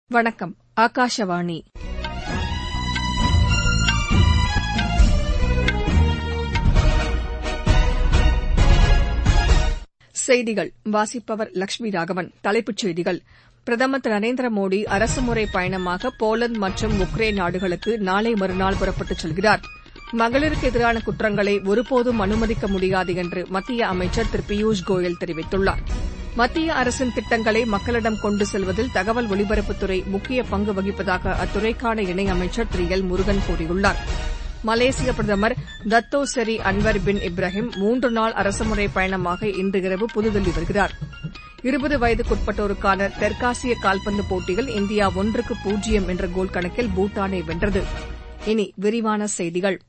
வணக்கம் ஆகாஷவாணி செய்திகள் வாசிப்பவர் லட்சுமி ராகவன் தலைப்புச் செய்திகள் பிரதமர் திரு நரேந்திர மோடி அரசுமுறை பயணமாக போலந்து மற்றும் உக்ரைன் நாடுகளுக்கு நாளை மறுநாள் புறப்பட்டுச் செல்கிறார் மகளிருக்கு எதிரான குற்றங்களை ஒருபோதும் அனுமதிக்க முடியாது என்று மத்திய அமைச்சர் திரு பியூஷ் கோயல் தெரிவித்துள்ளார் மத்திய அரசின் திட்டங்களை மக்களிடம் கொண்டு செல்வதில் தகவல் ஒலிபரப்புத்துறை முக்கிய பங்கு வகிப்பதாக அத்துறைக்கான இணையமைச்சர் திரு எல் முருகன் கூறியுள்ளார் மலேசிய பிரதமர் தத்தோ செரி அன்வர் பின் இப்ராஹிம் மூன்று நாள் அரசுமுறை பயணமாக இன்று இரவு புதுதில்லி வருகிறார் இருபது வயதுக்குட்பட்டோருக்கான தெற்காசிய கால்பந்து போட்டியில் இந்தியா ஒன்றுக்கு பூஜ்ஜியம் என்ற கோல் கணக்கில் பூட்டானை வென்றது இனி விரிவான செய்திகள்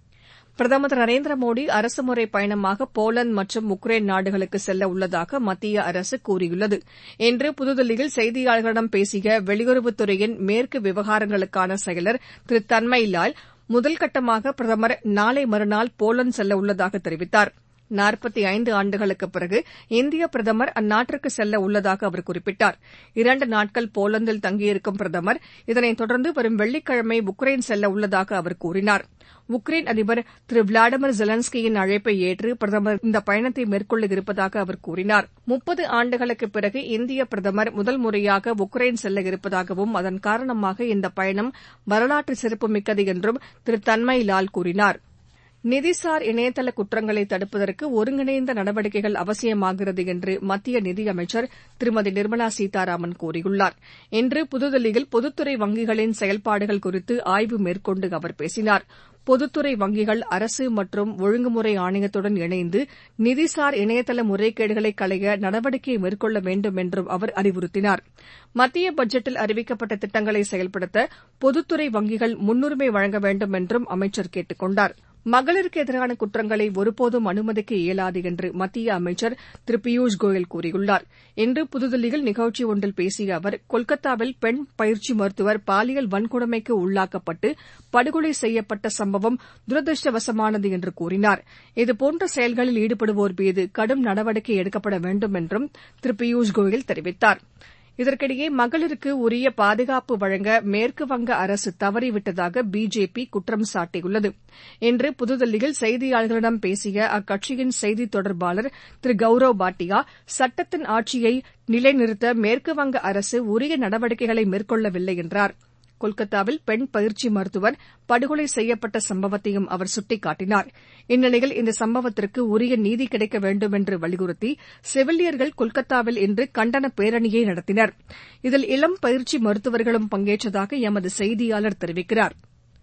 பிரதமர் திரு நரேந்திர மோடி அரசுமுறை பயணமாக போலந்து மற்றும் உக்ரைன் நாடுகளுக்கு செல்ல உள்ளதாக மத்திய அரசு கூறியுள்ளது இன்று புதுதில்லியில் செய்தியாளர்களிடம் பேசிய வெளியுறவுத்துறையின் மேற்கு விவகாரங்களுக்கான செயலர் திரு தன்மய்லால் முதல்கட்டமாக பிரதமர் நாளை மறுநாள் போலந்து செல்ல உள்ளதாக தெரிவித்தார் நாற்பத்தி ஐந்து ஆண்டுகளுக்குப் பிறகு இந்திய பிரதமர் அந்நாட்டிற்கு செல்ல உள்ளதாக அவர் குறிப்பிட்டார் இரண்டு நாட்கள் போலந்தில் தங்கியிருக்கும் பிரதமர் இதனைத் தொடர்ந்து வரும் வெள்ளிக்கிழமை உக்ரைன் செல்ல உள்ளதாக அவர் கூறினார் உக்ரைன் அதிபர் திரு விளாடிமிர் ஜெலன்ஸ்கியின் அழைப்பை ஏற்று பிரதமர் இந்த பயணத்தை மேற்கொள்ள இருப்பதாக அவர் கூறினார் முப்பது ஆண்டுகளுக்குப் பிறகு இந்திய பிரதமர் முதல் முறையாக உக்ரைன் செல்ல இருப்பதாகவும் அதன் காரணமாக இந்த பயணம் வரலாற்று சிறப்புமிக்கது என்றும் திரு தன்மய்லால் கூறினார் நிதிசார் இணையதள குற்றங்களை தடுப்பதற்கு ஒருங்கிணைந்த நடவடிக்கைகள் அவசியமாகிறது என்று மத்திய நிதியமைச்சர் திருமதி நிர்மலா சீதாராமன் கூறியுள்ளார் இன்று புதுதில்லியில் பொதுத்துறை வங்கிகளின் செயல்பாடுகள் குறித்து ஆய்வு மேற்கொண்டு அவர் பேசினார் பொதுத்துறை வங்கிகள் அரசு மற்றும் ஒழுங்குமுறை ஆணையத்துடன் இணைந்து நிதிசார் இணையதள முறைகேடுகளை களைய நடவடிக்கை மேற்கொள்ள வேண்டும் என்றும் அவர் அறிவுறுத்தினார் மத்திய பட்ஜெட்டில் அறிவிக்கப்பட்ட திட்டங்களை செயல்படுத்த பொதுத்துறை வங்கிகள் முன்னுரிமை வழங்க வேண்டும் என்றும் அமைச்சர் கேட்டுக் கொண்டாா் மகளிருக்கு எதிரான குற்றங்களை ஒருபோதும் அனுமதிக்க இயலாது என்று மத்திய அமைச்சர் திரு பியூஷ் கோயல் கூறியுள்ளார் இன்று புதுதில்லியில் நிகழ்ச்சி ஒன்றில் பேசிய அவர் கொல்கத்தாவில் பெண் பயிற்சி மருத்துவர் பாலியல் வன்கொடுமைக்கு உள்ளாக்கப்பட்டு படுகொலை செய்யப்பட்ட சம்பவம் துரதிருஷ்டவசமானது என்று கூறினார் இதுபோன்ற செயல்களில் ஈடுபடுவோர் மீது கடும் நடவடிக்கை எடுக்கப்பட வேண்டும் என்றும் திரு பியூஷ் கோயல் தெரிவித்தாா் இதற்கிடையே மகளிருக்கு உரிய பாதுகாப்பு வழங்க மேற்குவங்க அரசு தவறிவிட்டதாக பிஜேபி குற்றம் சாட்டியுள்ளது இன்று புதுதில்லியில் செய்தியாளர்களிடம் பேசிய அக்கட்சியின் செய்தித் தொடர்பாளர் திரு கௌரவ் பாட்டியா சட்டத்தின் ஆட்சியை நிலைநிறுத்த மேற்குவங்க அரசு உரிய நடவடிக்கைகளை மேற்கொள்ளவில்லை என்றார் கொல்கத்தாவில் பெண் பயிற்சி மருத்துவர் படுகொலை செய்யப்பட்ட சம்பவத்தையும் அவர் சுட்டிக்காட்டினார் இந்நிலையில் இந்த சம்பவத்திற்கு உரிய நீதி கிடைக்க வேண்டும் என்று வலியுறுத்தி செவிலியர்கள் கொல்கத்தாவில் இன்று கண்டன பேரணியை நடத்தினர் இதில் இளம் பயிற்சி மருத்துவர்களும் பங்கேற்றதாக எமது செய்தியாளர் தெரிவிக்கிறார்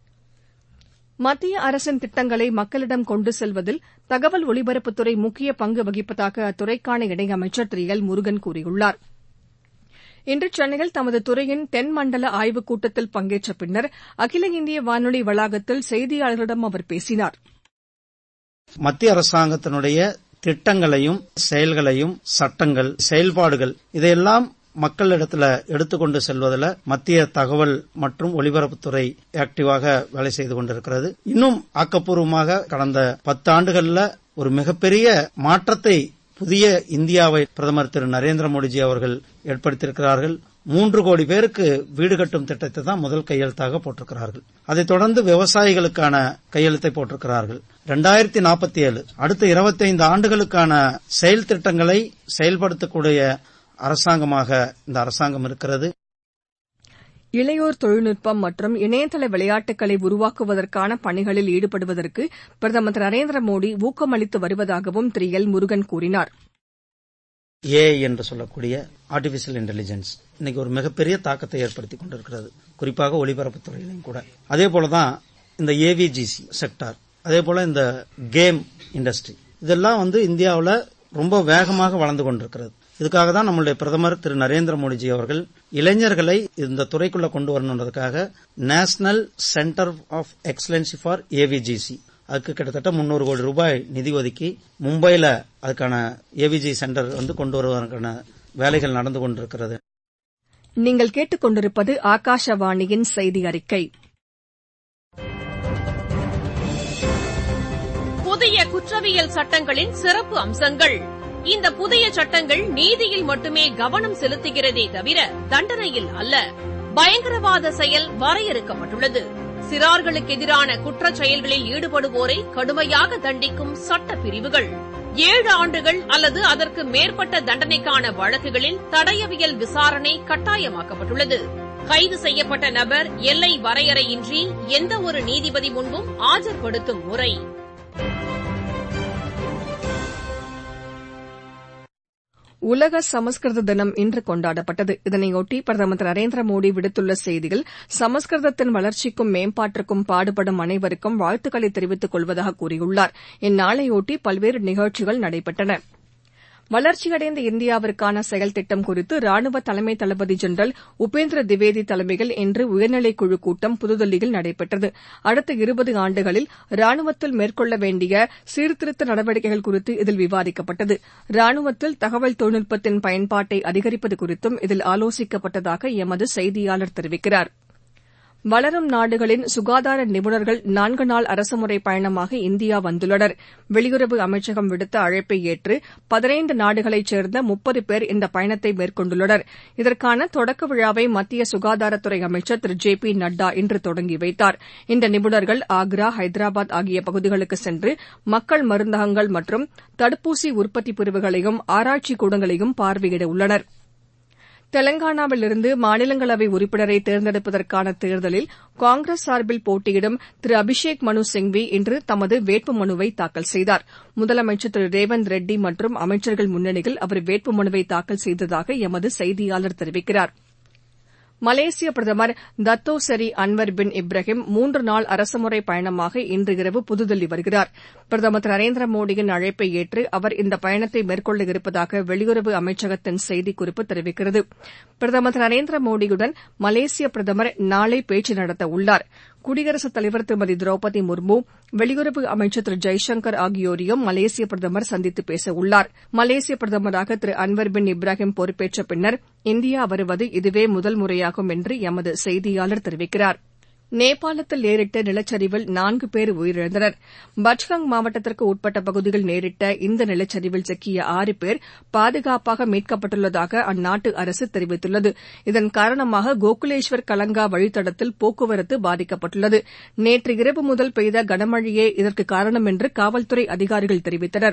மத்திய அரசின் திட்டங்களை மக்களிடம் கொண்டு செல்வதில் தகவல் ஒலிபரப்புத்துறை முக்கிய பங்கு வகிப்பதாக அத்துறைக்கான இணையமைச்சர் திரு எல் முருகன் கூறியுள்ளாா் இன்று சென்னையில் தமது துறையின் தென்மண்டல ஆய்வுக் கூட்டத்தில் பங்கேற்ற பின்னர் அகில இந்திய வானொலி வளாகத்தில் செய்தியாளர்களிடம் அவர் பேசினார் மத்திய அரசாங்கத்தினுடைய திட்டங்களையும் செயல்களையும் சட்டங்கள் செயல்பாடுகள் இதையெல்லாம் மக்களிடத்துல எடுத்துக்கொண்டு செல்வதில் மத்திய தகவல் மற்றும் ஒலிபரப்புத்துறை ஆக்டிவாக வேலை செய்து கொண்டிருக்கிறது இன்னும் ஆக்கப்பூர்வமாக கடந்த பத்து ஆண்டுகள்ல ஒரு மிகப்பெரிய மாற்றத்தை புதிய இந்தியாவை பிரதமர் திரு நரேந்திர மோடிஜி அவர்கள் ஏற்படுத்தியிருக்கிறார்கள் மூன்று கோடி பேருக்கு வீடு கட்டும் திட்டத்தை தான் முதல் கையெழுத்தாக போட்டிருக்கிறார்கள் அதைத் தொடர்ந்து விவசாயிகளுக்கான கையெழுத்தை போட்டிருக்கிறார்கள் ரெண்டாயிரத்தி நாற்பத்தி ஏழு அடுத்த இருபத்தைந்து ஆண்டுகளுக்கான செயல் திட்டங்களை செயல்படுத்தக்கூடிய அரசாங்கமாக இந்த அரசாங்கம் இருக்கிறது இளையோர் தொழில்நுட்பம் மற்றும் இணையதள விளையாட்டுகளை உருவாக்குவதற்கான பணிகளில் ஈடுபடுவதற்கு பிரதமர் திரு நரேந்திர மோடி ஊக்கமளித்து வருவதாகவும் திரு எல் முருகன் கூறினார் ஏஐ என்று சொல்லக்கூடிய ஆர்டிபிஷியல் இன்டெலிஜென்ஸ் இன்னைக்கு ஒரு மிகப்பெரிய தாக்கத்தை ஏற்படுத்தி கொண்டிருக்கிறது குறிப்பாக ஒலிபரப்புத்துறையிலும் கூட அதே போலதான் இந்த ஏவிஜிசி செக்டார் அதே போல இந்த கேம் இண்டஸ்ட்ரி இதெல்லாம் வந்து இந்தியாவில் ரொம்ப வேகமாக வளர்ந்து கொண்டிருக்கிறது இதுக்காக தான் நம்மளுடைய பிரதமர் திரு நரேந்திர மோடிஜி அவர்கள் இளைஞர்களை இந்த துறைக்குள்ள கொண்டு வரணுன்றதுக்காக national centre of excellency for AVGC அதுக்கு கிட்டத்தட்ட முன்னூறு கோடி ரூபாய் நிதி ஒதுக்கி மும்பைல அதுக்கான ஏவிஜி சென்டர் வந்து கொண்டு வருவதற்கான வேலைகள் நடந்து கொண்டிருக்கிறது நீங்கள் கேட்டுக்கொண்டிருப்பது ஆகாஷவாணியின் செய்தி அறிக்கை புதிய குற்றவியல் சட்டங்களின் சிறப்பு அம்சங்கள் இந்த புதிய சட்டங்கள் நீதியில் மட்டுமே கவனம் செலுத்துகிறதே தவிர தண்டனையில் அல்ல பயங்கரவாத செயல் வரையறுக்கப்பட்டுள்ளது சிறார்களுக்கு எதிரான குற்றச் செயல்களில் ஈடுபடுவோரை கடுமையாக தண்டிக்கும் சட்ட பிரிவுகள் ஏழு ஆண்டுகள் அல்லது அதற்கு மேற்பட்ட தண்டனைக்கான வழக்குகளில் தடயவியல் விசாரணை கட்டாயமாக்கப்பட்டுள்ளது கைது செய்யப்பட்ட நபர் எல்லை வரையறையின்றி எந்த ஒரு நீதிபதி முன்பும் ஆஜர்படுத்தும் முறை உலக சமஸ்கிருத தினம் இன்று கொண்டாடப்பட்டது இதனையொட்டி பிரதமர் திரு நரேந்திர மோடி விடுத்துள்ள செய்தியில் சமஸ்கிருதத்தின் வளர்ச்சிக்கும் மேம்பாட்டிற்கும் பாடுபடும் அனைவருக்கும் வாழ்த்துக்களை தெரிவித்துக் கொள்வதாக கூறியுள்ளார் இந்நாளையொட்டி பல்வேறு நிகழ்ச்சிகள் நடைபெற்றன வளர்ச்சியடைந்த இந்தியாவிற்கான செயல் திட்டம் குறித்து ராணுவ தலைமை தளபதி ஜெனரல் உபேந்திர திவேதி தலைமையில் இன்று உயர்நிலைக் குழுக் கூட்டம் புதுதில்லியில் நடைபெற்றது அடுத்த இருபது ஆண்டுகளில் ராணுவத்தில் மேற்கொள்ள வேண்டிய சீர்திருத்த நடவடிக்கைகள் குறித்து இதில் விவாதிக்கப்பட்டது ராணுவத்தில் தகவல் தொழில்நுட்பத்தின் பயன்பாட்டை அதிகரிப்பது குறித்தும் இதில் ஆலோசிக்கப்பட்டதாக எமது செய்தியாளர் தெரிவிக்கிறார் வளரும் நாடுகளின் சுகாதார நிபுணர்கள் நான்கு நாள் அரசுமுறை பயணமாக இந்தியா வந்துள்ளனர் வெளியுறவு அமைச்சகம் விடுத்த அழைப்பை ஏற்று பதினைந்து நாடுகளைச் சேர்ந்த முப்பது பேர் இந்த பயணத்தை மேற்கொண்டுள்ளனர் இதற்கான தொடக்க விழாவை மத்திய சுகாதாரத்துறை அமைச்சர் திரு ஜே பி நட்டா இன்று தொடங்கி வைத்தார் இந்த நிபுணர்கள் ஆக்ரா ஹைதராபாத் ஆகிய பகுதிகளுக்கு சென்று மக்கள் மருந்தகங்கள் மற்றும் தடுப்பூசி உற்பத்தி பிரிவுகளையும் ஆராய்ச்சி கூடங்களையும் பார்வையிட உள்ளனா் தெலங்கானாவிலிருந்து மாநிலங்களவை உறுப்பினரை தேர்ந்தெடுப்பதற்கான தேர்தலில் காங்கிரஸ் சார்பில் போட்டியிடும் திரு அபிஷேக் மனு சிங்வி இன்று தமது வேட்புமனுவை தாக்கல் செய்தார் முதலமைச்சர் திரு ரேவந்த் ரெட்டி மற்றும் அமைச்சர்கள் முன்னிலையில் அவர் வேட்புமனுவை தாக்கல் செய்ததாக எமது செய்தியாளர் தெரிவிக்கிறார் மலேசிய பிரதமர் தத்தோ செரி அன்வர் பின் இப்ராஹிம் மூன்று நாள் அரசுமுறை பயணமாக இன்று இரவு புதுதில்லி வருகிறார் பிரதமர் திரு நரேந்திர மோடியின் அழைப்பை ஏற்று அவர் இந்த பயணத்தை மேற்கொள்ள இருப்பதாக வெளியுறவு அமைச்சகத்தின் செய்திக்குறிப்பு தெரிவிக்கிறது பிரதமர் திரு நரேந்திர மோடியுடன் மலேசிய பிரதமர் நாளை பேச்சு நடத்த உள்ளார் குடியரசுத் தலைவர் திருமதி திரௌபதி முர்மு வெளியுறவு அமைச்சர் திரு ஜெய்சங்கர் ஆகியோரையும் மலேசிய பிரதமர் சந்தித்து பேச உள்ளார் மலேசிய பிரதமராக திரு அன்வர் பின் இப்ராஹிம் பொறுப்பேற்ற பின்னர் இந்தியா வருவது இதுவே முதல் முறையாகும் என்று எமது செய்தியாளர் தெரிவிக்கிறார் நேபாளத்தில் நேரிட்ட நிலச்சரிவில் நான்கு பேர் உயிரிழந்தனர் பட்காங் மாவட்டத்திற்கு உட்பட்ட பகுதியில் நேரிட்ட இந்த நிலச்சரிவில் சிக்கிய ஆறு பேர் பாதுகாப்பாக மீட்கப்பட்டுள்ளதாக அந்நாட்டு அரசு தெரிவித்துள்ளது இதன் காரணமாக கோகுலேஸ்வர் கலங்கா வழித்தடத்தில் போக்குவரத்து பாதிக்கப்பட்டுள்ளது நேற்று இரவு முதல் பெய்த கனமழையே இதற்கு காரணம் என்று காவல்துறை அதிகாரிகள் தெரிவித்தனா்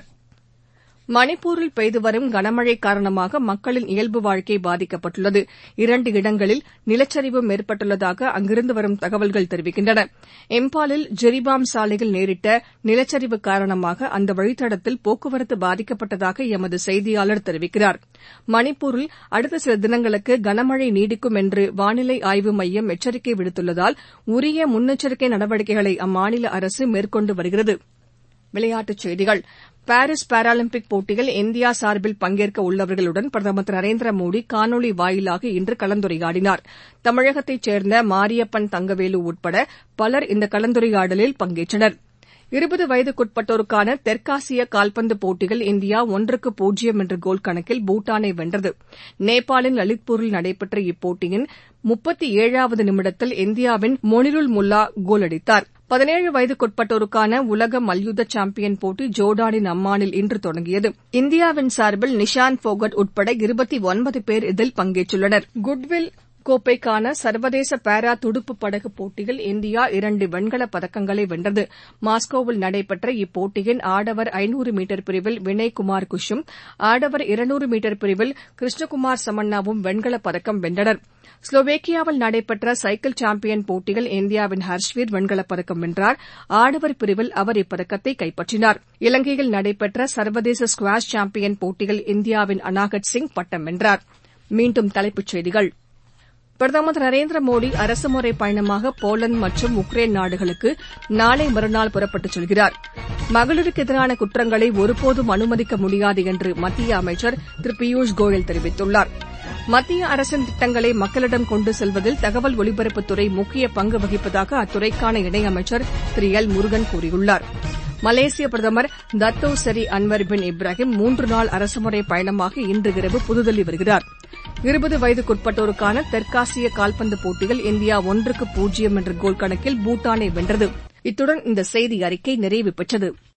மணிப்பூரில் பெய்து வரும் கனமழை காரணமாக மக்களின் இயல்பு வாழ்க்கை பாதிக்கப்பட்டுள்ளது இரண்டு இடங்களில் நிலச்சரிவும் ஏற்பட்டுள்ளதாக அங்கிருந்து வரும் தகவல்கள் தெரிவிக்கின்றன இம்பாலில் ஜெரிபாம் சாலையில் நேரிட்ட நிலச்சரிவு காரணமாக அந்த வழித்தடத்தில் போக்குவரத்து பாதிக்கப்பட்டதாக எமது செய்தியாளர் தெரிவிக்கிறார் மணிப்பூரில் அடுத்த சில தினங்களுக்கு கனமழை நீடிக்கும் என்று வானிலை ஆய்வு மையம் எச்சரிக்கை விடுத்துள்ளதால் உரிய முன்னெச்சரிக்கை நடவடிக்கைகளை அம்மாநில அரசு மேற்கொண்டு வருகிறது விளையாட்டுச் செய்திகள் பாரீஸ் பாராலிம்பிக் போட்டியில் இந்தியா சார்பில் பங்கேற்க உள்ளவர்களுடன் பிரதமர் திரு நரேந்திர மோடி காணொலி வாயிலாக இன்று கலந்துரையாடினார் தமிழகத்தைச் சேர்ந்த மாரியப்பன் தங்கவேலு உட்பட பலர் இந்த கலந்துரையாடலில் பங்கேற்றனர் இருபது வயதுக்குட்பட்டோருக்கான தெற்காசிய கால்பந்து போட்டியில் இந்தியா ஒன்றுக்கு பூஜ்ஜியம் என்ற கோல் கணக்கில் பூட்டானை வென்றது நேபாளின் லலித்பூரில் நடைபெற்ற இப்போட்டியின் முப்பத்தி ஏழாவது நிமிடத்தில் இந்தியாவின் மொனிருல் முல்லா கோல் அடித்தார் பதினேழு வயதுக்குட்பட்டோருக்கான உலக மல்யுத்த சாம்பியன் போட்டி ஜோர்டானின் அம்மானில் இன்று தொடங்கியது இந்தியாவின் சார்பில் நிஷாந்த் போகட் உட்பட இருபத்தி ஒன்பது பேர் இதில் பங்கேற்றுள்ளனர் குட்வில் கோப்பைக்கான சர்வதேச பாரா துடுப்பு படகு போட்டியில் இந்தியா இரண்டு வெண்கலப் பதக்கங்களை வென்றது மாஸ்கோவில் நடைபெற்ற இப்போட்டியின் ஆடவர் ஐநூறு மீட்டர் பிரிவில் வினய் குமார் குஷும் ஆடவர் இருநூறு மீட்டர் பிரிவில் கிருஷ்ணகுமார் சமன்னாவும் வெண்கலப் பதக்கம் வென்றனர் ஸ்லோவேக்கியாவில் நடைபெற்ற சைக்கிள் சாம்பியன் போட்டியில் இந்தியாவின் ஹர்ஷ்வீர் வெண்கலப் பதக்கம் வென்றார் ஆடவர் பிரிவில் அவர் இப்பதக்கத்தை கைப்பற்றினார் இலங்கையில் நடைபெற்ற சர்வதேச ஸ்குவாஷ் சாம்பியன் போட்டியில் இந்தியாவின் அனாகட் சிங் பட்டம் வென்றார் மீண்டும் தலைப்புச் செய்திகள் பிரதமர் திரு நரேந்திர மோடி அரசுமுறை பயணமாக போலந்து மற்றும் உக்ரைன் நாடுகளுக்கு நாளை மறுநாள் புறப்பட்டுச் செல்கிறார் மகளிருக்கு எதிரான குற்றங்களை ஒருபோதும் அனுமதிக்க முடியாது என்று மத்திய அமைச்சர் திரு பியூஷ் கோயல் தெரிவித்துள்ளார் மத்திய அரசின் திட்டங்களை மக்களிடம் கொண்டு செல்வதில் தகவல் ஒலிபரப்புத்துறை முக்கிய பங்கு வகிப்பதாக அத்துறைக்கான இணையமைச்சர் திரு எல் முருகன் கூறியுள்ளார் மலேசிய பிரதமர் தத்தோ செரி அன்வர் பின் இப்ராஹிம் மூன்று நாள் அரசுமுறை பயணமாக இன்று இரவு புதுதில்லி வருகிறார் இருபது வயதுக்குட்பட்டோருக்கான தெற்காசிய கால்பந்து போட்டியில் இந்தியா ஒன்றுக்கு பூஜ்ஜியம் என்ற கோல் கணக்கில் பூட்டானை வென்றது இத்துடன் இந்த செய்தி அறிக்கை நிறைவு பெற்றது